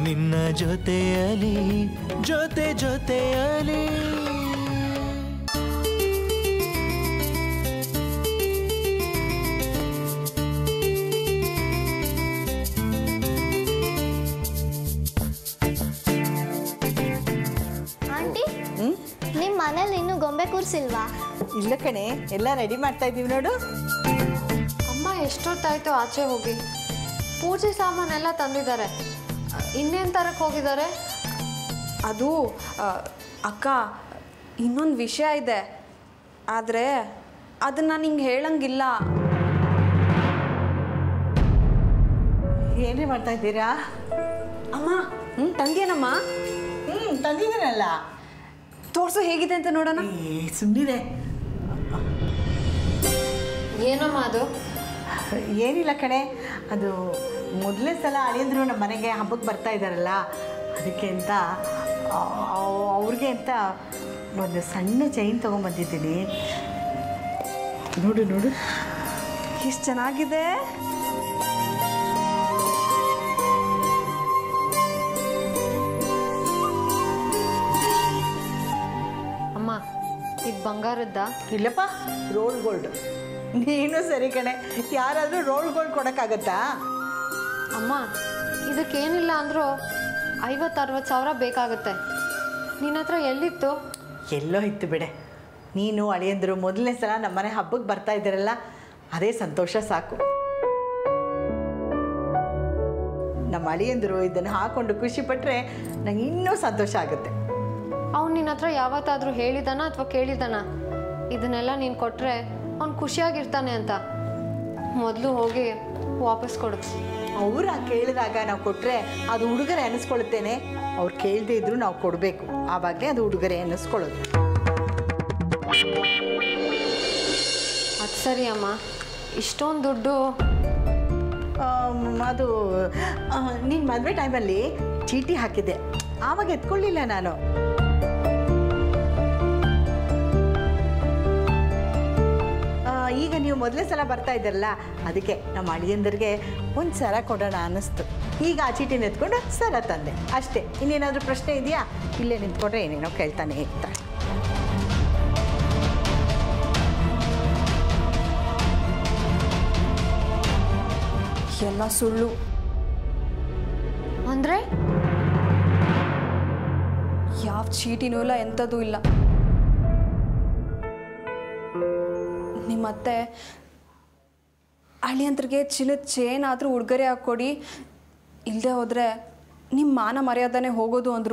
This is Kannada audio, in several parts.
ನಿನ್ನ ಜೊತೆಯಲಿ ಜೊತೆ ಜೊತೆಯಲಿ ಆಂಟಿ ನಿಮ್ಮ ಮನೇಲಿ ಇನ್ನೂ ಗೊಂಬೆ ಕೂರ್ಸಿಲ್ವಾ ಇಲ್ಲ ಕಣೆ ಎಲ್ಲ ರೆಡಿ ಮಾಡ್ತಾ ಇದ್ದೀವಿ ನೋಡು ಅಮ್ಮ ಎಷ್ಟೊತ್ತಾಯ್ತು ಆಚೆ ಹೋಗಿ ಪೂಜೆ ಸಾಮಾನೆಲ್ಲ ತಂದಿದ್ದಾರೆ ಇನ್ನೇನು ತರಕ್ಕೆ ಹೋಗಿದ್ದಾರೆ ಅದು ಆ, ಅಕ್ಕ ಇನ್ನೊಂದು ವಿಷಯ ಇದೆ ಆದರೆ ಅದನ್ನು ನಿಂಗೆ ಹೇಳಂಗಿಲ್ಲ ಏನೇ ಮಾಡ್ತಾ ಇದ್ದೀರಾ ಅಮ್ಮ ತಂದೇನಮ್ಮ ಹ್ಞೂ ತಂದಿದ್ದೀನಲ್ಲ ತೋರ್ಸು ಹೇಗಿದೆ ಅಂತ ನೋಡೋಣ ಏ ಸುಮ್ಮನಿದೆ ಏನಮ್ಮ ಅದು ಏನಿಲ್ಲ ಕಣೆ ಅದು ಮೊದಲನೇ ಸಲ ಅಳಿಯಂದ್ರು ನಮ್ಮ ಮನೆಗೆ ಹಬ್ಬಕ್ಕೆ ಬರ್ತಾ ಇದ್ದಾರಲ್ಲ ಅದಕ್ಕೆ ಅಂತ ಆ, ಅವ್ರಿಗೆ ಅಂತ ಒಂದು ಸಣ್ಣ ಚೈನ್ ತೊಗೊಂಬಂದಿದ್ದೀನಿ ನೋಡು ನೋಡು ಎಷ್ಟು ಚೆನ್ನಾಗಿದೆ ಅಮ್ಮ ಇದು ಬಂಗಾರದ್ದ ಇಲ್ಲಪ್ಪ ರೋಲ್ ಗೋಲ್ಡ್ ನೀನು ಸರಿ ಕಣೆ ಯಾರಾದರೂ ರೋಲ್ ಗೋಲ್ಡ್ ಕೊಡೋಕ್ಕಾಗತ್ತಾ ಅಮ್ಮ ಇದಕ್ಕೇನಿಲ್ಲ ಅಂದರೂ ಐವತ್ತು ಅರವತ್ತು ಸಾವಿರ ಬೇಕಾಗುತ್ತೆ ನಿನ್ನ ಹತ್ರ ಎಲ್ಲಿತ್ತು ಎಲ್ಲೋ ಇತ್ತು ಬಿಡೆ ನೀನು ಅಳಿಯಂದ್ರು ಮೊದಲನೇ ಸಲ ನಮ್ಮನೆ ಹಬ್ಬಕ್ಕೆ ಬರ್ತಾ ಇದ್ದೀರಲ್ಲ ಅದೇ ಸಂತೋಷ ಸಾಕು ನಮ್ಮ ಅಳಿಯಂದ್ರು ಇದನ್ನು ಹಾಕೊಂಡು ಖುಷಿ ಪಟ್ಟರೆ ನಂಗೆ ಇನ್ನೂ ಸಂತೋಷ ಆಗುತ್ತೆ ಅವ್ನು ನಿನ್ನ ಹತ್ರ ಯಾವತ್ತಾದರೂ ಹೇಳಿದಾನ ಅಥವಾ ಕೇಳಿದಾನ ಇದನ್ನೆಲ್ಲ ನೀನು ಕೊಟ್ಟರೆ ಅವ್ನು ಖುಷಿಯಾಗಿರ್ತಾನೆ ಅಂತ ಮೊದಲು ಹೋಗಿ ವಾಪಸ್ ಕೊಡು ಅವ್ರ ಕೇಳಿದಾಗ ನಾವು ಕೊಟ್ಟರೆ ಅದು ಉಡುಗೊರೆ ಅನ್ನಿಸ್ಕೊಳ್ಳುತ್ತೇನೆ ಅವ್ರು ಕೇಳದೇ ಇದ್ರೂ ನಾವು ಕೊಡಬೇಕು ಆವಾಗಲೇ ಅದು ಉಡುಗೊರೆ ಅನ್ನಿಸ್ಕೊಳ್ಳೋದು ಅದು ಸರಿ ಅಮ್ಮ ಇಷ್ಟೊಂದು ದುಡ್ಡು ಆಮ್, ಅದು ನಿನ್ನ ಮದುವೆ ಟೈಮಲ್ಲಿ ಚೀಟಿ ಹಾಕಿದ್ದೆ ಆವಾಗ ಎತ್ಕೊಳ್ಳಿಲ್ಲ ನಾನು ಆ, ಈಗ ನೀವು ಮೊದಲೇ ಸಲ ಬರ್ತಾ ಇದ್ದೀರಲ್ಲ ಅದಕ್ಕೆ ನಮ್ಮ ಅಳಿಯಂದರಿಗೆ ಒಂದು ಸರ ಕೊಡೋಣ ಅನ್ನಿಸ್ತು ಈಗ ಆ ಚೀಟಿನ ಎತ್ಕೊಂಡು ಸರ ತಂದೆ ಅಷ್ಟೇ ಇನ್ನೇನಾದರೂ ಪ್ರಶ್ನೆ ಇದೆಯಾ ಇಲ್ಲೇ ನಿಂತ್ಕೊಂಡ್ರೆ ಏನೇನೋ ಕೇಳ್ತಾನೆ ಇರ್ತಾಳೆ ಎಲ್ಲ ಸುಳ್ಳು ಅಂದರೆ ಯಾವ ಚೀಟಿನೂ ಇಲ್ಲ ಎಂಥದ್ದು ಇಲ್ಲ ನಿಮ್ಮತ್ತೆ ಅಳಿಯಂತ್ರಿಗೆ ಚಿನ್ನದ ಚೇನ್ ಆದರೂ ಉಡುಗೊರೆ ಹಾಕ್ಕೊಡಿ ಇಲ್ಲದೆ ಹೋದರೆ ನಿಮ್ಮ ಮಾನ ಮರ್ಯಾದನೆ ಹೋಗೋದು ಅಂದರು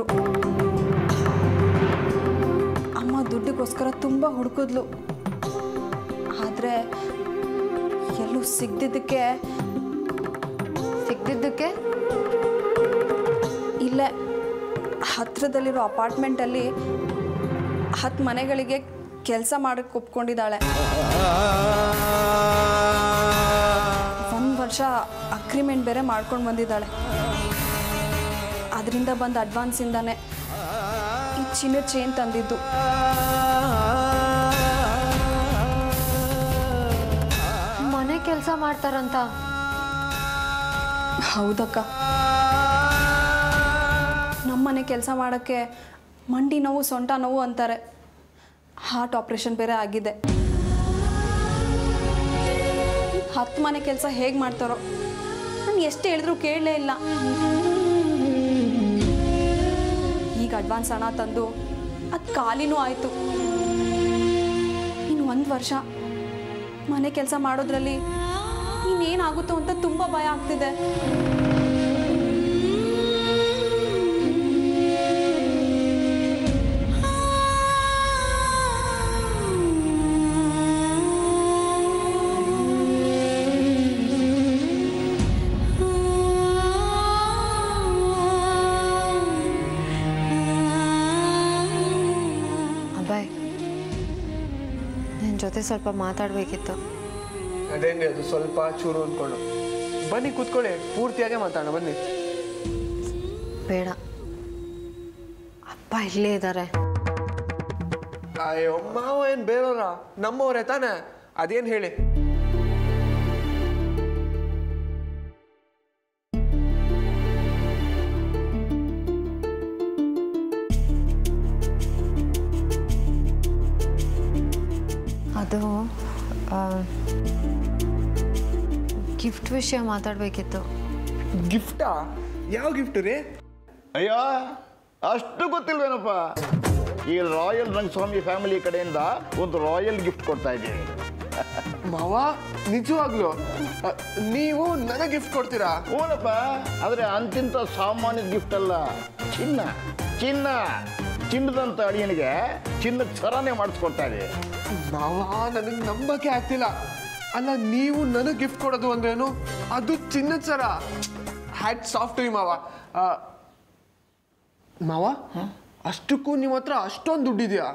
ಅಮ್ಮ ದುಡ್ಡಿಗೋಸ್ಕರ ತುಂಬ ಹುಡುಕಿದ್ಲು ಆದರೆ ಎಲ್ಲೂ ಸಿಗ್ದಿದ್ದಕ್ಕೆ ಸಿಗ್ದಿದ್ದಕ್ಕೆ ಇಲ್ಲೇ ಹತ್ರದಲ್ಲಿರೋ ಅಪಾರ್ಟ್ಮೆಂಟಲ್ಲಿ ಹತ್ತು ಮನೆಗಳಿಗೆ ಕೆಲಸ ಮಾಡಕ್ಕೆ ಒಪ್ಕೊಂಡಿದ್ದಾಳೆ ಒಂದು ವರ್ಷ ಅಗ್ರಿಮೆಂಟ್ ಬೇರೆ ಮಾಡ್ಕೊಂಡು ಬಂದಿದ್ದಾಳೆ ಅದರಿಂದ ಬಂದ ಅಡ್ವಾನ್ಸಿಂದಾನೆ ಈ ಚಿನ್ನ ಚೇನ್ ತಂದಿದ್ದು ಮನೆ ಕೆಲಸ ಮಾಡ್ತಾರಂತ ಹೌದಕ್ಕ ನಮ್ಮನೆ ಕೆಲಸ ಮಾಡೋಕ್ಕೆ ಮಂಡಿ ನೋವು ಸೊಂಟ ನೋವು ಅಂತಾರೆ ಹಾರ್ಟ್ ಆಪ್ರೇಷನ್ ಬೇರೆ ಆಗಿದೆ ಹತ್ತು ಮನೆ ಕೆಲಸ ಹೇಗೆ ಮಾಡ್ತಾರೋ ನಾನು ಎಷ್ಟು ಹೇಳಿದ್ರು ಕೇಳಲೇ ಇಲ್ಲ ಈಗ ಅಡ್ವಾನ್ಸ್ ಹಣ ತಂದು ಅದು ಖಾಲಿನೂ ಆಯಿತು ಇನ್ನು ಒಂದು ವರ್ಷ ಮನೆ ಕೆಲಸ ಮಾಡೋದ್ರಲ್ಲಿ ಇನ್ನೇನಾಗುತ್ತೋ ಅಂತ ತುಂಬ ಭಯ ಆಗ್ತಿದೆ ಅಬ್ಬಾಯ್ ನಿನ್ನ ಜೊತೆ ಸ್ವಲ್ಪ ಮಾತಾಡಬೇಕಿತ್ತು ಅದೇನ್ರಿ ಅದು ಸ್ವಲ್ಪ ಚೂರು ಅಂದ್ಕೊಂಡು ಬನ್ನಿ ಕೂತ್ಕೊಳ್ಳಿ ಪೂರ್ತಿಯಾಗೆ ಮಾತಾಡೋಣ ಬನ್ನಿ ಬೇಡ ಅಪ್ಪ ಇಲ್ಲೇ ಇದ್ದಾರೆ ಅಯ್ಯೋ ಮಾವ ಏನ್ ಬೇರೆಯವ್ರ ನಮ್ಮವ್ರೆ ತಾನೆ ಅದೇನ್ ಹೇಳಿ ಗಿಫ್ಟ್ ವಿಷಯ ಮಾತಾಡಬೇಕಿತ್ತು ಗಿಫ್ಟಾ ಯಾವ ಗಿಫ್ಟ್ ರೀ ಅಯ್ಯೋ ಅಷ್ಟು ಗೊತ್ತಿಲ್ವೇನಪ್ಪ ಈ ರಾಯಲ್ ರಂಗಸ್ವಾಮಿ ಫ್ಯಾಮಿಲಿ ಕಡೆಯಿಂದ ಒಂದು ರಾಯಲ್ ಗಿಫ್ಟ್ ಕೊಡ್ತಾ ಇದ್ದೀವಿ ಮಾವ ನಿಜವಾಗ್ಲು ಅ, ನೀವು ನನಗೆ ಗಿಫ್ಟ್ ಕೊಡ್ತೀರಾ ಹೂನಪ್ಪ ಆದರೆ ಅಂತಿಂತ ಸಾಮಾನ್ಯ ಗಿಫ್ಟ್ ಅಲ್ಲ ಚಿನ್ನ ಚಿನ್ನ ಚಿನ್ನದಂತ ಅಳಿಯನಿಗೆ ಚಿನ್ನದ ಸರನೇ ಮಾಡಿಸ್ಕೊಡ್ತಾ ಇದೀವಿ ಮಾವ ನನಗೆ ನಂಬಕ್ಕೆ ಆಗ್ತಿಲ್ಲ ಅಲ್ಲ ನೀವು ನನಗೆ ಗಿಫ್ಟ್ ಕೊಡೋದು ಅಂದ್ರೇನು ಅದು ಚಿನ್ನದ ಸರ ಹ್ಯಾಟ್ ಸಾಫ್ಟ್ ಮಾವ ಆ, ಮಾವ ಅಷ್ಟಕ್ಕೂ ನಿಮ್ಮ ಹತ್ರ ಅಷ್ಟೊಂದು ದುಡ್ಡಿದೆಯಾ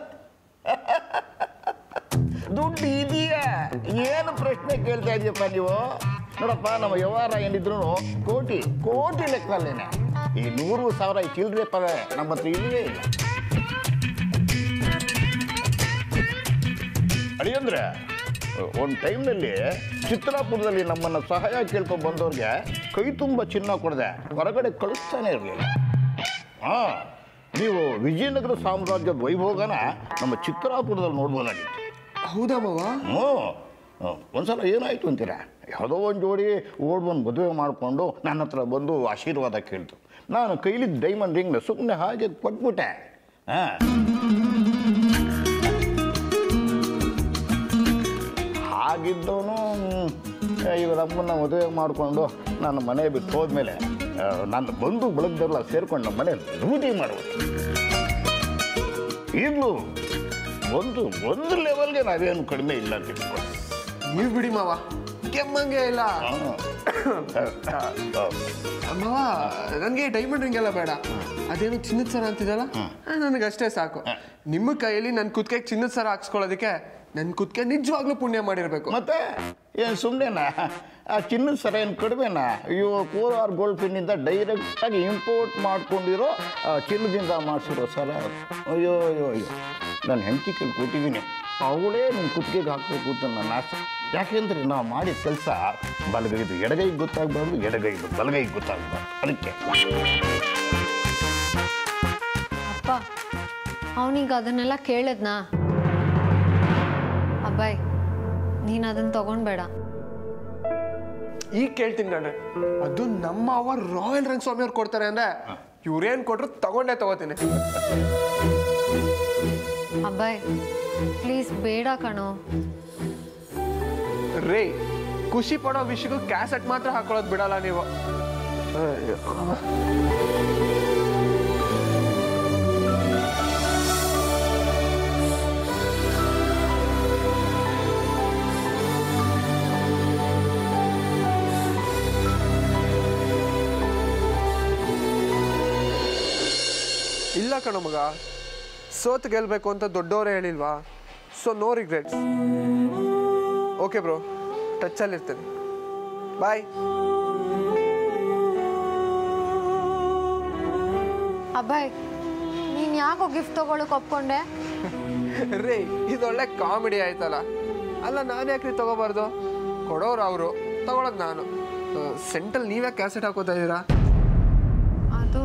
ದುಡ್ಡು ಇದೆಯಾ ಏನು ಪ್ರಶ್ನೆ ಕೇಳ್ತಾ ಇದೀಯಪ್ಪ ನೀವು ನೋಡಪ್ಪ ನಮ್ಮ ವ್ಯವಹಾರ ಏನಿದ್ರು ಕೋಟಿ ಕೋಟಿ ಲೆಕ್ಕದಲ್ಲೇನೆ ಈ ನೂರು ಸಾವಿರ ಈ ಚಿಲ್ಲರೆ ಪದ ನಮ್ಮ ಹತ್ರ ಇಲ್ಲವೇ ಇಲ್ಲ ಅಳಿಯಂದ್ರೆ ಒಂದು ಟೈಮ್ನಲ್ಲಿ ಚಿತ್ರಾಪುರದಲ್ಲಿ ನಮ್ಮನ್ನು ಸಹಾಯ ಕೇಳ್ಕೊಂಡು ಬಂದವ್ರಿಗೆ ಕೈ ತುಂಬ ಚಿನ್ನ ಕೊಡದೆ ಹೊರಗಡೆ ಕಳಿಸ್ತಾನೆ ಇರಲಿಲ್ಲ ಹಾಂ ನೀವು ವಿಜಯನಗರ ಸಾಮ್ರಾಜ್ಯದ ವೈಭೋಗನ ನಮ್ಮ ಚಿತ್ರಾಪುರದಲ್ಲಿ ನೋಡ್ಬೋದಾಗಿತ್ತು ಹೌದಾ ಮಾವ ಹ್ಞೂ ಹ್ಞೂ. ಒಂದ್ಸಲ ಏನಾಯ್ತು ಅಂತೀರಾ ಯಾವುದೋ ಒಂದು ಜೋಡಿ ಓಡ್ ಬಂದು ಮದುವೆ ಮಾಡಿಕೊಂಡು ನನ್ನ ಹತ್ರ ಬಂದು ಆಶೀರ್ವಾದ ಕೇಳ್ತು ನಾನು ಕೈಲಿ ಡೈಮಂಡ್ ರಿಂಗ್ನ ಸುಮ್ಮನೆ ಹಾಗೆ ಕೊಟ್ಬಿಟ್ಟೆ ಹಾಂ ಹಾಗಿದ್ದವನು ಇವ್ರ ಅಮ್ಮನ್ನ ಮದುವೆ ಮಾಡಿಕೊಂಡು ನನ್ನ ಮನೆ ಬಿಟ್ಟು ಹೋದ್ಮೇಲೆ ಆ, ನನ್ನ ಬಂಧು ಬಳಗದೆಲ್ಲ ಸೇರ್ಕೊಂಡು ನಮ್ಮ ಮನೆ ಲೂಟಿ ಮಾಡುವುದು ಈಗಲೂ ಒಂದು ಒಂದು ಲೆವೆಲ್ಗೆ ನಾವೇನು ಕಡಿಮೆ ಇಲ್ಲ ಅಂತ ಇಟ್ಕೊಳ್ಳಿ. ನೀವು ಬಿಡಿ ಮಾವ ಕೆಮ್ಮಂಗೆ ಇಲ್ಲ ಹಾ. ಮಾವ ನನಗೆ ಡೈಮಂಡ್ ರಿಂಗ್ ಎಲ್ಲ ಬೇಡ ಅದೇನು ಚಿನ್ನದ ಸರ ಅಂತಿದಲ್ಲ ನನಗೆ ಅಷ್ಟೇ ಸಾಕು ನಿಮ್ಮ ಕೈಯಲ್ಲಿ ನನ್ನ ಕುತ್ತಿಗೆ ಚಿನ್ನದ ಸರ ಹಾಕ್ಸ್ಕೊಳ್ಳೋದಕ್ಕೆ ನನ್ನ ಕುತ್ತಿಗೆ ನಿಜವಾಗ್ಲೂ ಪುಣ್ಯ ಮಾಡಿರ್ಬೇಕು ಮತ್ತೆ ಏನು ಸುಮ್ಮನೆನಾ ಆ ಚಿನ್ನದ ಸರ ಏನು ಕಡಿಮೆನಾ ಅಯ್ಯೋ ಕೋರ್ ಆರ್ ಗೋಲ್ಡ್ ಪಿನ್ನಿಂದ ಡೈರೆಕ್ಟಾಗಿ ಇಂಪೋರ್ಟ್ ಮಾಡ್ಕೊಂಡಿರೋ ಆ ಚಿನ್ನದಿಂದ ಮಾಡಿಸಿರೋ ಸರ ಅದು. ಅಯ್ಯೋ ಅಯ್ಯೋ ಅಯ್ಯೋ ನಾನು ಹೆಂಡತಿ ಕೈಲಿ ಕೂತಿದ್ದೀನಿ ಅವಳೇ ನಿಮ್ಮ ಕುತ್ತಿಗೆಗೆ ಹಾಕಬೇಕು ಅಂತ ನನ್ನ ಆಸೆ ಯಾಕೆಂದ್ರೆ ನಾವು ಮಾಡಿದ ಕೆಲಸ ಬಲಗೈದು ಎಡಗೈಗೆ ಗೊತ್ತಾಗಬಾರ್ದು ಎಡಗೈದು ಬಲಗೈಗೆ ಗೊತ್ತಾಗಬಾರ್ದು ಅದಕ್ಕೆ ಅಪ್ಪ ಅವನಿಗೆ ಅದನ್ನೆಲ್ಲ ಕೇಳಿದ್ನಾ ಅಬ್ಬಾಯ್ ನೀನು ಅದನ್ನು ತಗೊಂಡ್ಬೇಡ ಈಗ ಕೇಳ್ತೀನಿ ಗಂಡ್ರೆ ಅದು ನಮ್ಮ ಅವ ರಾಯಲ್ ರಂಗ್ ಸ್ವಾಮಿ ಅವ್ರು ಕೊಡ್ತಾರೆ ಅಂದ್ರೆ ಇವ್ರೇನ್ ಕೊಟ್ರು ತಗೊಂಡೇ ತಗೋತೀನಿ ಅಬ್ಬಾಯ್ ಪ್ಲೀಸ್ ಬೇಡ ಕಣೋ ರೇ ಖುಷಿ ಪಡೋ ವಿಷಯಕ್ಕೂ ಕ್ಯಾಸೆಟ್ ಮಾತ್ರ ಹಾಕೊಳ್ಳೋದು ಬಿಡಲ್ಲ ನೀವು ಅಯ್ಯೋ. ಇಲ್ಲ ಕಣ ಮಗ ಸೋತ್ ಗೆಲ್ಬೇಕು ಅಂತ ದೊಡ್ಡವರೇ ಹೇಳಿಲ್ವಾ so no regrets okay bro ಟಚ್ಚಲ್ಲಿ ಇರ್ತೇನೆ ಬಾಯ್ ಅಬ್ಬಾಯ್ ನೀನು ಯಾಕೋ ಗಿಫ್ಟ್ ತಗೊಳಕ್ ಒಪ್ಕೊಂಡೆ ರೇ ಇದೊಳ್ಳೆ ಕಾಮಿಡಿ ಆಯ್ತಲ್ಲ ಅಲ್ಲ ನಾನು ಯಾಕ್ರಿ ತಗೋಬಾರ್ದು ಕೊಡೋರು ಅವರು ತಗೊಳೋದು ನಾನು ಸೆಂಟಲ್ ನೀವೇ ಕ್ಯಾಸೆಟ್ ಹಾಕೋತಾ ಇದ್ದೀರಾ ಅದು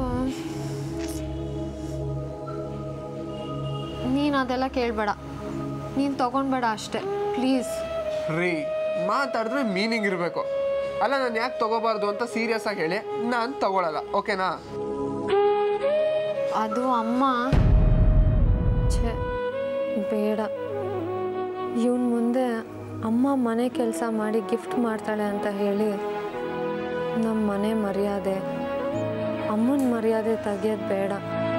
ನೀನು ಅದೆಲ್ಲ ಕೇಳಬೇಡ ನೀನು ತಗೊಂಡ್ಬೇಡ ಅಷ್ಟೇ ಪ್ಲೀಸ್ ರೀ ಮಾತಾಡಿದ್ರೆ ಮೀನಿಂಗ್ ಇರಬೇಕು ಅಲ್ಲ ನಾನು ಯಾಕೆ ತಗೋಬಾರ್ದು ಅಂತ ಸೀರಿಯಸ್ ಆಗಿ ಹೇಳಿ ನಾನು ತಗೊಳಲ್ಲ ಓಕೆನಾ ಅದು ಅಮ್ಮ ಛೇ ಬೇಡ ಇವನ್ ಮುಂದೆ ಅಮ್ಮ ಮನೆ ಕೆಲಸ ಮಾಡಿ ಗಿಫ್ಟ್ ಮಾಡ್ತಾಳೆ ಅಂತ ಹೇಳಿ ನಮ್ಮ ಮನೆ ಮರ್ಯಾದೆ ಅಮ್ಮನ ಮರ್ಯಾದೆ ತೆಗಿಯೋದು ಬೇಡ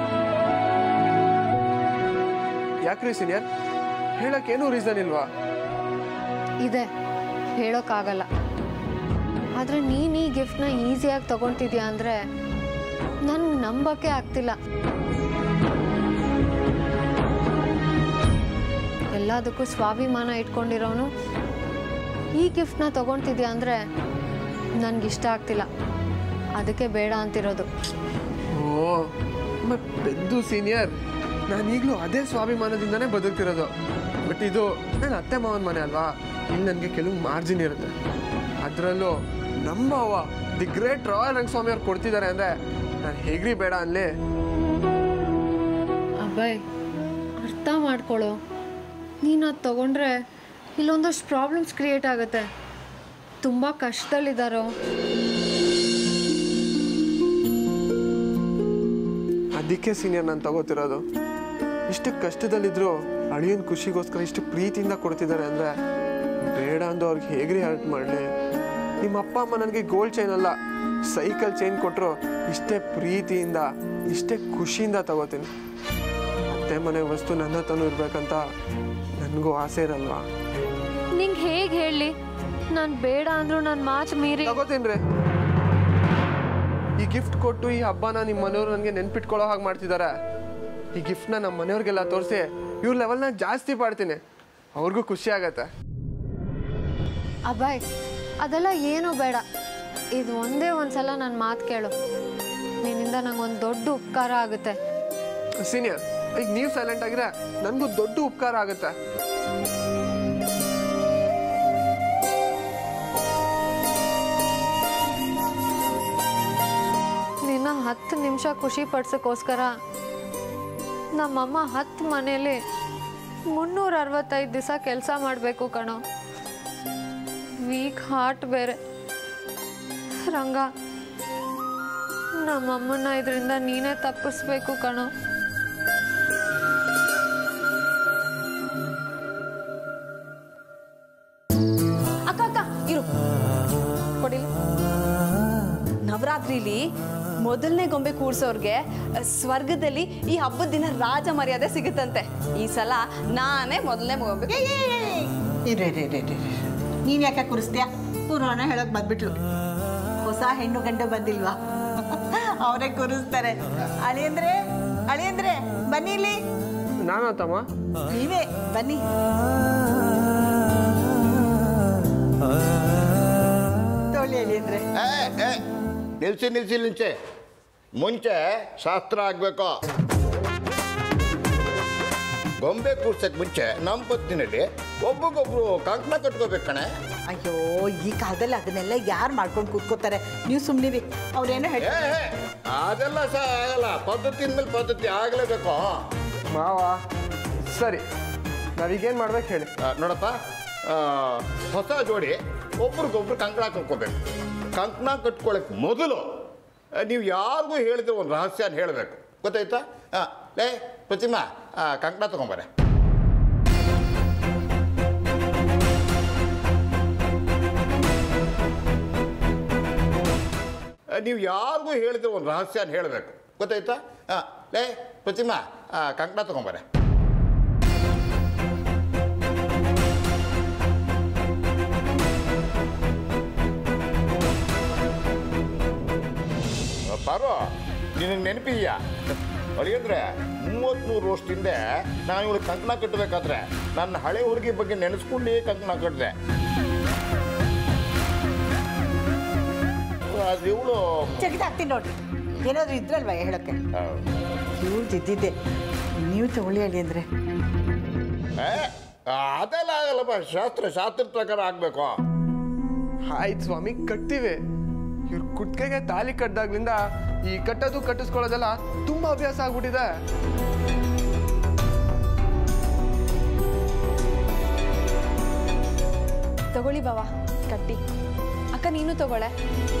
ಯಾಕ್ರಿ ಸೀನಿಯರ್ ಹೇಳಕ್ಕೇನು ರೀಸನ್ ಇಲ್ವಾ ಇದೆ ಹೇಳೋಕ್ಕಾಗಲ್ಲ ಆದರೆ ನೀನು ಈ ಗಿಫ್ಟ್ನ ಈಸಿಯಾಗಿ ತಗೊತಿದ್ಯಾ ಅಂದರೆ ನನ್ಗೆ ನಂಬಕ್ಕೆ ಆಗ್ತಿಲ್ಲ ಎಲ್ಲದಕ್ಕೂ ಸ್ವಾಭಿಮಾನ ಇಟ್ಕೊಂಡಿರೋನು ಈ ಗಿಫ್ಟ್ನ ತಗೊತಿದ್ಯಾ ಅಂದರೆ ನನಗಿಷ್ಟ ಆಗ್ತಿಲ್ಲ ಅದಕ್ಕೆ ಬೇಡ ಅಂತಿರೋದು ಓ ಮತ್ ಪೆದ್ದು ಸೀನಿಯರ್ ನಾನು ಈಗಲೂ ಅದೇ ಸ್ವಾಭಿಮಾನದಿಂದನೇ ಬದುಕ್ತಿರೋದು ಬಟ್ ಇದು ನನ್ನ ಅತ್ತೆ ಮಾವನ ಮನೆ ಅಲ್ವಾ ಇಲ್ಲಿ ನನಗೆ ಕೆಲವು ಮಾರ್ಜಿನ್ ಇರುತ್ತೆ ಅದರಲ್ಲೂ ನಮ್ಮ ಅವ್ವ ದಿ ಗ್ರೇಟ್ ರಾಯಲ್ ರಂಗಸ್ವಾಮಿ ಅವ್ರು ಕೊಡ್ತಿದ್ದಾರೆ ಅಂದರೆ ನಾನು ಹೇಗ್ರಿ ಬೇಡ ಅನ್ಲಿ ಅಬ್ಬಾಯ್ ಅರ್ಥ ಮಾಡ್ಕೊಳ್ಳೋ ನೀನು ಅದು ತಗೊಂಡ್ರೆ ಇಲ್ಲೊಂದಷ್ಟು ಪ್ರಾಬ್ಲಮ್ಸ್ ಕ್ರಿಯೇಟ್ ಆಗುತ್ತೆ ತುಂಬ ಕಷ್ಟದಲ್ಲಿದ್ದಾರೋ ಅದಕ್ಕೆ ಸೀನಿಯರ್ ನಾನು ತಗೋತಿರೋದು ಇಷ್ಟು ಕಷ್ಟದಲ್ಲಿದ್ರು ಅಳಿಯನ್ ಖುಷಿಗೋಸ್ಕರ ಇಷ್ಟು ಪ್ರೀತಿಯಿಂದ ಕೊಡ್ತಿದ್ದಾರೆ ಅಂದರೆ ಬೇಡ ಅಂದು ಅವ್ರಿಗೆ ಹೇಗ್ರಿ ಹರ್ಟ್ ಮಾಡಲಿ ನಿಮ್ಮ ಅಪ್ಪ ಅಮ್ಮ ನನಗೆ ಗೋಲ್ಡ್ ಚೈನ್ ಅಲ್ಲ ಸೈಕಲ್ ಚೈನ್ ಕೊಟ್ಟರು ಇಷ್ಟೇ ಪ್ರೀತಿಯಿಂದ ಇಷ್ಟೇ ಖುಷಿಯಿಂದ ತಗೋತೀನಿ ಅತ್ತೆ ಮನೆ ವಸ್ತು ನನ್ನ ಹತ್ರನೂ ಇರ್ಬೇಕಂತ ನನಗೂ ಆಸೆ ಇರಲ್ವಾ ನಿಂಗೆ ಹೇಗೆ ಹೇಳಲಿ ನಾನು ಬೇಡ ಅಂದ್ರು ನನ್ನ ಮಾತು ಮೀರಿ ತಗೋತೀನಿ ಈ ಗಿಫ್ಟ್ ಕೊಟ್ಟು ಈ ಹಬ್ಬನ ನಿಮ್ಮ ಮನೆಯವ್ರು ನನಗೆ ನೆನ್ಪಿಟ್ಕೊಳ್ಳೋ ಹಾಗೆ ಮಾಡ್ತಿದ್ದಾರೆ ಈ ಗಿಫ್ಟ್ನ ನಮ್ಮ ಮನೆಯವ್ರಿಗೆಲ್ಲ ತೋರಿಸಿ ಇವ್ರ ಲೆವೆಲ್ನ ಜಾಸ್ತಿ ಮಾಡ್ತೀನಿ ಅವ್ರಿಗೂ ಖುಷಿ ಆಗತ್ತೆ ಅಭಯ್ ಅದೆಲ್ಲ ಏನೂ ಬೇಡ ಇದು ಒಂದೇ ಒಂದ್ಸಲ ನನ್ನ ಮಾತು ಕೇಳು ನಿನ್ನಿಂದ ನಂಗೊಂದು ದೊಡ್ಡ ಉಪಕಾರ ಆಗುತ್ತೆ ಸೀನಿಯರ್ ಈಗ ನೀವು ಸೈಲೆಂಟ್ ಆಗಿದ್ರೆ ನನಗೂ ದೊಡ್ಡ ಉಪಕಾರ ಆಗುತ್ತೆ ನಿನ್ನ ಹತ್ತು ನಿಮಿಷ ಖುಷಿ ಪಡ್ಸೋಕ್ಕೋಸ್ಕರ ನಮ್ಮಮ್ಮ ಹತ್ತು ಮನೇಲಿ ಮುನ್ನೂರ ಅರವತ್ತೈದು ದಿವಸ ಕೆಲಸ ಮಾಡಬೇಕು ಕಣೋ ವೀಕ್ ಹಾರ್ಟ್ ಬೇರೆ ರಂಗ ನಮ್ಮಮ್ಮನ ಇದರಿಂದ ನೀನೇ ತಪ್ಪಿಸ್ಬೇಕು ಕಣೋ ಅಕ್ಕ ಅಕ್ಕ ಇರು ಕೊಡಿಲಿ ನವರಾತ್ರಿಲಿ ಮೊದಲನೇ ಗೊಂಬೆ ಕೂಡ್ಸೋರ್ಗೆ ಅ, ಸ್ವರ್ಗದಲ್ಲಿ ಈ ಹಬ್ಬದ ದಿನ ರಾಜ ಮರ್ಯಾದೆ ಸಿಗುತ್ತಂತೆ ಈ ಸಲ ನಾನೇ ಮೊದಲನೇ ಗೊಂಬೆ ಇರೇ ರೇ ರೇ ರೇ ನೀನು ಯಾಕೆ ಕುರಿಸ್ತೀಯ ಪುರಾಣ ಹೇಳಕ್ ಬಂದ್ಬಿಟ್ಲು ಹೊಸ ಹೆಣ್ಣು ಗಂಡು ಬಂದಿಲ್ವಾ ಅವರೇ ಕೂರಿಸ್ತಾರೆ ಅಳಿಯಂದ್ರೆ ಅಳಿಯಂದ್ರೆ ಬನ್ನಿ ಇಲ್ಲಿ ನಾನು ತಮ್ಮ ನೀವೇ ಬನ್ನಿ ತೋಳಿ ಅಳಿಯಂದ್ರೆ ಏ ಏ ನಿಲ್ಸಿ ನಿಲ್ಸಿ ನಿಲ್ಸಿ ಮುಂಚೆ ಶಾಸ್ತ್ರ ಆಗಬೇಕು ಗೊಂಬೆ ಕೂರ್ಸಕ್ ಮುಂಚೆ ನಮ್ಮ ಪತ್ತಿನಲ್ಲಿ ಒಬ್ಬಗೊಬ್ರು ಕಂಕಣ ಕಟ್ಕೋಬೇಕು ಕಣೆ ಅಯ್ಯೋ ಈ ಕಾಲದಲ್ಲಿ ಅದನ್ನೆಲ್ಲ ಯಾರು ಮಾಡ್ಕೊಂಡು ಕೂತ್ಕೋತಾರೆ ನೀವು ಸುಮ್ಮನಿರಿ ಅವ್ರೇನೋ ಹೇಳಿ ಏ ಏ, ಅದೆಲ್ಲ ಸಹ ಆಗಲ್ಲ ಪದ್ಧತಿ ಮೇಲೆ ಪದ್ಧತಿ ಆಗಲೇಬೇಕು ಮಾವ ಸರಿ ನಾವೀಗೇನು ಮಾಡ್ಬೇಕು ಹೇಳಿ ಆ, ನೋಡಪ್ಪ ಆ, ಹೊಸ ಜೋಡಿ ಒಬ್ರಿಗೊಬ್ರು ಕಂಕಣ ಕಟ್ಕೋಬೇಕು ಕಂಕಣ ಕಟ್ಕೊಳಕ್ ಮೊದಲು ಆ, ನೀವು ಯಾರಿಗೂ ಹೇಳಿದ್ರೆ ಒಂದು ರಹಸ್ಯನ ಹೇಳಬೇಕು ಗೊತ್ತಾಯ್ತಾ ಹಾಂ ಲೇ ಪ್ರತಿಮಾ ಆ, ಕಂಕಣ ತಗೊಂಬರೆ ನೀವು ಯಾರಿಗೂ ಹೇಳಿದ್ರೆ ಒಂದು ರಹಸ್ಯನ ಹೇಳಬೇಕು ಗೊತ್ತಾಯ್ತಾ ಹಾಂ ಲೇ ಪ್ರತಿಮಾ ಆ, ಕಂಕಣ ತಗೊಂಬರೆ ಪಾರು ನಿನಗೆ ನೆನಪಿದೆಯಾ ಅಳಿಯಂದ್ರೆ ಮೂವತ್ತ್ಮೂರು ವರ್ಷದಿಂದ ನಾನು ಇವಳು ಕಂಕಣ ಕಟ್ಟಬೇಕಾದ್ರೆ ನನ್ನ ಹಳೆ ಹುಡುಗಿ ಬಗ್ಗೆ ನೆನೆಸ್ಕೊಂಡೇ ಕಂಕಣ ಕಟ್ಟಿದೆ ಅದು ಇವಳು ತೆಗೆದಾಕ್ತೀನಿ ನೋಡ್ರಿ ಏನಾದ್ರು ಇದ್ರಲ್ವಾ ಹೇಳಕ್ಕೆ ಇವ್ರು ಇದ್ದಿದ್ದೆ ನೀವು ತಗೊಳ್ಳಿ ಅಳಿ ಅಂದ್ರೆ ಅದೆಲ್ಲ ಆಗಲ್ಲಪ್ಪ ಶಾಸ್ತ್ರ ಶಾಸ್ತ್ರದ ಪ್ರಕಾರ ಆಗಬೇಕು ಆಯ್ತು ಸ್ವಾಮಿ ಕಟ್ತೀವಿ ಇವ್ರ ಕುತ್ತಿಗೆಗೆ ತಾಲಿ ಕಟ್ದಾಗ್ಲಿಂದ ಈ ಕಟ್ಟೋದು ಕಟ್ಟಿಸ್ಕೊಳ್ಳೋದೆಲ್ಲ ತುಂಬಾ ಅಭ್ಯಾಸ ಆಗ್ಬಿಟ್ಟಿದೆ ತಗೊಳ್ಳಿ ಬಾವ ಕಟ್ಟಿ ಅಕ್ಕ ನೀನು ತಗೊಳ್ಳೆ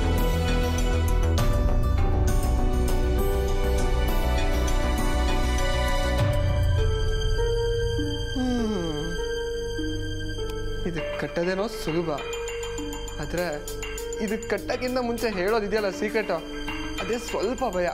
ಇದು ಕಟ್ಟೋದೇನೋ ಸುಲಭ ಆದರೆ ಇದು ಕಟ್ಟಕ್ಕಿಂತ ಮುಂಚೆ ಹೇಳೋದಿದೆಯಲ್ಲ ಸೀಕ್ರೆಟ್ ಅದೇ ಸ್ವಲ್ಪ ಭಯ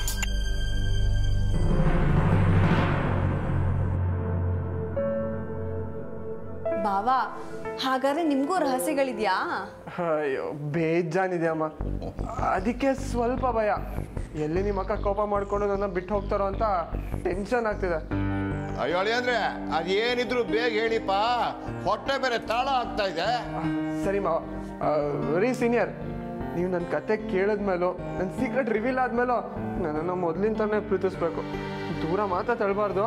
ಬಾವ ಹಾಗಾದ್ರೆ ನಿಮಗೂ ರಹಸ್ಯಗಳಿದ್ಯಾ ಅಯ್ಯೋ ಬೇಜಾನಿದೆ ಅಮ್ಮ ಅದಕ್ಕೆ ಸ್ವಲ್ಪ ಭಯ ಎಲ್ಲಿ ನಿಮ್ಮ ಅಕ್ಕ ಕೋಪ ಮಾಡ್ಕೊಂಡು ನನ್ನ ಬಿಟ್ಟು ಹೋಗ್ತಾರೋ ಅಂತ ಟೆನ್ಷನ್ ಆಗ್ತಿದೆ ಅಯ್ಯೋ ಅಳಿ ಅಂದ್ರೆ ಅದೇನಿದ್ರು ಬೇಗ ಹೇಳಿಪ್ಪ ಹೊಟ್ಟೆ ಬೇರೆ ತಾಳ ಆಗ್ತಾ ಇದೆ ಸರಿ ಮಾವ ವೆರಿ ಸೀನಿಯರ್ ನೀವು ನನ್ನ ಕತೆ ಕೇಳಿದ್ಮೇಲೂ ನನ್ನ ಸೀಕ್ರೆಟ್ ರಿವೀಲ್ ಆದ್ಮೇಲೂ ನನ್ನನ್ನು ಮೊದಲಿಂದನೇ ಪ್ರೀತಿಸ್ಬೇಕು ದೂರ ಮಾತ್ರ ತಳ್ಬಾರ್ದು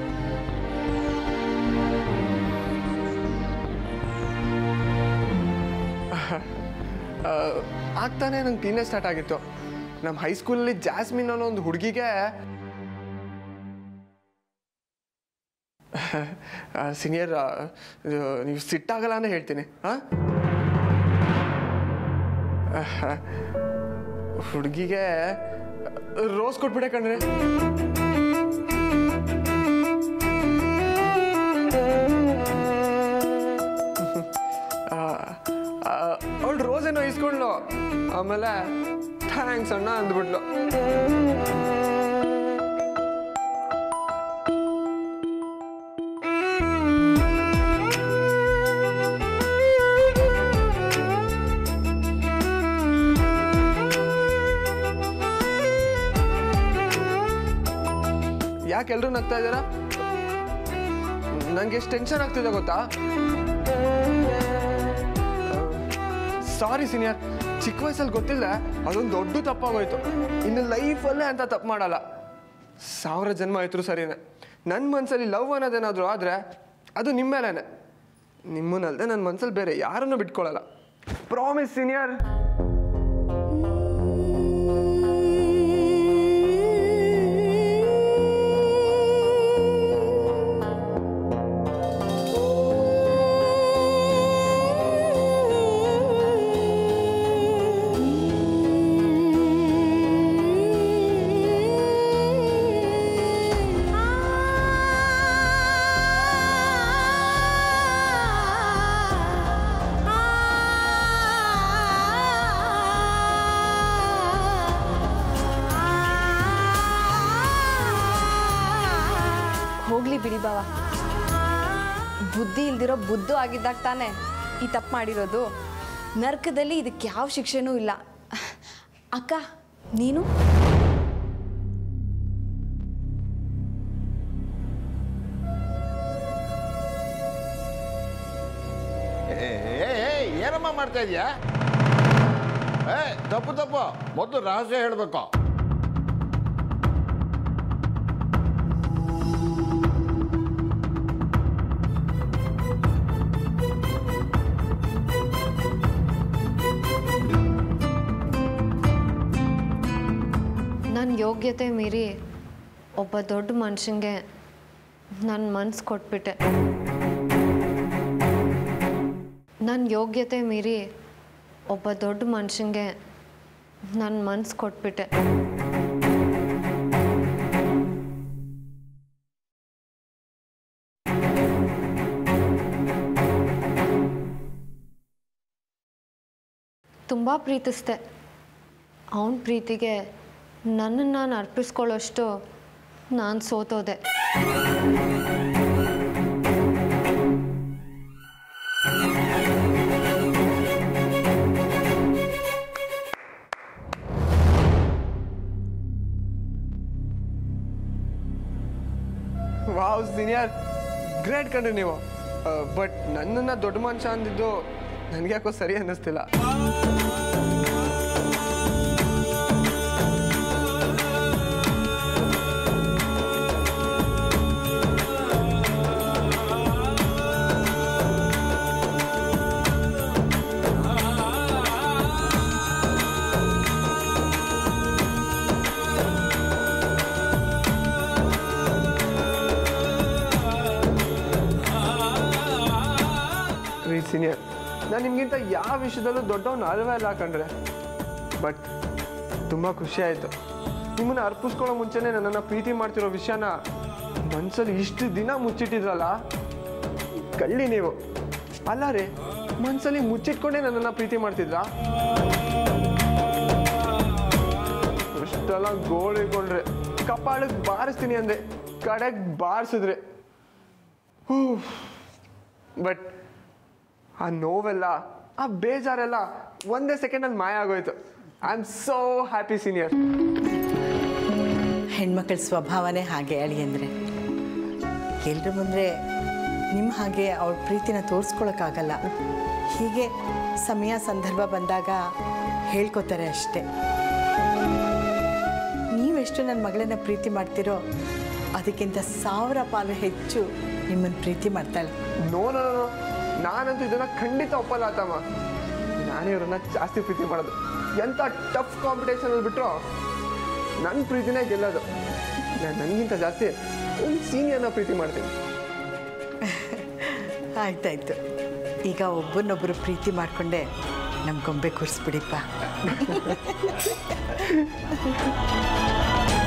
ಆ, ಆಗ್ತಾನೆ ನಂಗೆ ಟೀನೇಜ್ ಸ್ಟಾರ್ಟ್ ಆಗಿತ್ತು ನಮ್ಮ ಹೈಸ್ಕೂಲಲ್ಲಿ ಜಾಸ್ಮಿನ್ ಅನ್ನೋ ಒಂದು ಹುಡುಗಿಗೆ ಸೀನಿಯರ್ ನೀವು ಸಿಟ್ಟಾಗಲ್ಲ ಅಂತ ಹೇಳ್ತೀನಿ ಹಾಂ ಹುಡುಗಿಗೆ ರೋಸ್ ಕೊಟ್ಬಿಡೆ ಕಣ್ರೆ ಅವಳು ರೋಸ್ ಏನೋ ಇಸ್ಕೊಂಡ್ಲು ಆಮೇಲೆ ಥ್ಯಾಂಕ್ಸ್ ಅಣ್ಣ ಅಂದ್ಬಿಟ್ಲು ಯಾಕೆ ಎಲ್ರು ನಗ್ತಾ ಇದ್ದೀರಾ ನಂಗೆ ಎಷ್ಟು ಟೆನ್ಷನ್ ಆಗ್ತಿದೆ ಗೊತ್ತಾ ಸಾರಿ ಸೀನಿಯರ್ ಚಿಕ್ಕ ವಯಸ್ಸಲ್ಲಿ ಗೊತ್ತಿಲ್ಲ ಅದೊಂದು ದೊಡ್ಡ ತಪ್ಪಾಗೋಯ್ತು ಇನ್ನು ಲೈಫಲ್ಲೇ ಅಂತ ತಪ್ಪು ಮಾಡಲ್ಲ ಸಾವಿರ ಜನ್ಮ ಆಯ್ತು ಸರಿನೇ ನನ್ನ ಮನಸ್ಸಲ್ಲಿ ಲವ್ ಅನ್ನೋದೇನಾದರೂ ಆದರೆ ಅದು ನಿಮ್ಮ ಮೇಲೇನೆ ನಿಮ್ಮನ್ನಲ್ದೆ ನನ್ನ ಮನಸ್ಸಲ್ಲಿ ಬೇರೆ ಯಾರನ್ನೂ ಬಿಟ್ಕೊಳ್ಳಲ್ಲ ಪ್ರಾಮಿಸ್ ಸೀನಿಯರ್ ಹೋಗ್ಲಿ ಬಿಡಿ ಬಾವ ಬುದ್ಧಿ ಇಲ್ದಿರೋ ಬುದ್ಧು ಆಗಿದ್ದಾಗ ತಾನೇ ಈ ತಪ್ಪು ಮಾಡಿರೋದು ನರ್ಕದಲ್ಲಿ ಇದಕ್ಕೆ ಯಾವ ಶಿಕ್ಷೆನೂ ಇಲ್ಲ ಅಕ್ಕ ನೀನು ಏ ಏ, ಏ, ಏನಮ್ಮ ಮಾಡ್ತಾ ಇದೀಯಾ ಏ ತಪ್ಪು ತಪ್ಪು ಮೊದಲು ರಹಸ್ಯ ಹೇಳಬೇಕು ನನ್ನ ಯೋಗ್ಯತೆ ಮೀರಿ ಒಬ್ಬ ದೊಡ್ಡ ಮನುಷ್ಯಂಗೆ ನನ್ನ ಮನ್ಸು ಕೊಟ್ಬಿಟ್ಟೆ ನನ್ನ ಯೋಗ್ಯತೆ ಮೀರಿ ಒಬ್ಬ ದೊಡ್ಡ ಮನುಷ್ಯಂಗೆ ನನ್ನ ಮನ್ಸು ಕೊಟ್ಬಿಟ್ಟೆ ತುಂಬ ಪ್ರೀತಿಸ್ದೆ ಅವನ ಪ್ರೀತಿಗೆ ನನ್ನನ್ನು ನಾನು ಅರ್ಪಿಸ್ಕೊಳ್ಳೋಷ್ಟು ನಾನು ಸೋತೋದೆ ವಾವ್ ಸೀನಿಯರ್ ಗ್ರೇಟ್ ಕಣ್ರಿ ನೀವು ಬಟ್ ನನ್ನನ್ನು ದೊಡ್ಡ ಮನುಷ್ಯ ಅಂದಿದ್ದು ನನಗೆ ಯಾಕೋ ಸರಿ ಅನ್ನಿಸ್ತಿಲ್ಲ ರೀ ಸೀನಿಯರ್ ನಾನು ನಿಮಗಿಂತ ಯಾವ ವಿಷಯದಲ್ಲೂ ದೊಡ್ಡವನು ಅಲ್ವೇ ಅಲ್ಲ ಕಂಡ್ರೆ ಬಟ್ ತುಂಬ ಖುಷಿ ಆಯಿತು ನಿಮ್ಮನ್ನು ಅರ್ಪಿಸ್ಕೊಳ್ಳೋ ಮುಂಚೆನೇ ನನ್ನನ್ನು ಪ್ರೀತಿ ಮಾಡ್ತಿರೋ ವಿಷಯನ ಮನ್ಸಲ್ಲಿ ಇಷ್ಟು ದಿನ ಮುಚ್ಚಿಟ್ಟಿದ್ರಲ್ಲ ಕಳ್ಳಿ ನೀವು ಅಲ್ಲ ರೀ ಮನ್ಸಲ್ಲಿ ಮುಚ್ಚಿಟ್ಕೊಂಡೇ ನನ್ನನ್ನು ಪ್ರೀತಿ ಮಾಡ್ತಿದ್ರಾ ಅಷ್ಟೆಲ್ಲ ಗೋಳಿಕೊಂಡ್ರೆ ಕಪಾಳಕ್ಕೆ ಬಾರಿಸ್ತೀನಿ ಅಂದೆ ಕಡೆಗೆ ಬಾರಿಸಿದ್ರೆ ಹೂ ಬಟ್ ಆ ನೋವೆಲ್ಲ ಆ ಬೇಜಾರೆಲ್ಲ ಒಂದೇ ಸೆಕೆಂಡಲ್ಲಿ ಮಾಯ ಆಗೋಯ್ತು I am so happy senior ಹೆಣ್ಮಕ್ಳ ಸ್ವಭಾವನೇ ಹಾಗೆ ಅಳಿಯಂದ್ರೆ ಎಲ್ರ ಮುಂದೆ ನಿಮ್ಮ ಹಾಗೆ ಅವಳ ಪ್ರೀತಿನ ತೋರಿಸ್ಕೊಳಕ್ಕಾಗಲ್ಲ ಹೀಗೆ ಸಮಯ ಸಂದರ್ಭ ಬಂದಾಗ ಹೇಳ್ಕೊತಾರೆ ಅಷ್ಟೆ ನೀವೆಷ್ಟು ನನ್ನ ಮಗಳನ್ನ ಪ್ರೀತಿ ಮಾಡ್ತೀರೋ ಅದಕ್ಕಿಂತ ಸಾವಿರ ಪಾಲು ಹೆಚ್ಚು ನಿಮ್ಮನ್ನು ಪ್ರೀತಿ ಮಾಡ್ತಾಳೆ ನೋ ನೋ ನೋ ನಾನಂತೂ ಇದನ್ನ ಖಂಡಿತ ಒಪ್ಪಲ್ಲ ಆತಮ್ಮ ನಾನೇ ಇವ್ರನ್ನ ಜಾಸ್ತಿ ಪ್ರೀತಿ ಮಾಡೋದು ಎಂಥ ಟಫ್ ಕಾಂಪಿಟೇಷನಲ್ಲಿ ಬಿಟ್ಟರು ನನ್ನ ಪ್ರೀತಿನೇ ಗೆಲ್ಲೋದು ನಾನು ನನಗಿಂತ ಜಾಸ್ತಿ ಒಂದು ಸೀನಿಯರ್ನ ಪ್ರೀತಿ ಮಾಡ್ತೀನಿ ಆಯ್ತಾಯ್ತು ಈಗ ಒಬ್ಬರನ್ನೊಬ್ಬರು ಪ್ರೀತಿ ಮಾಡಿಕೊಂಡೆ ನಮ್ಮ ಗೊಂಬೆ ಕೂರಿಸ್ಬಿಡಿಪ್ಪ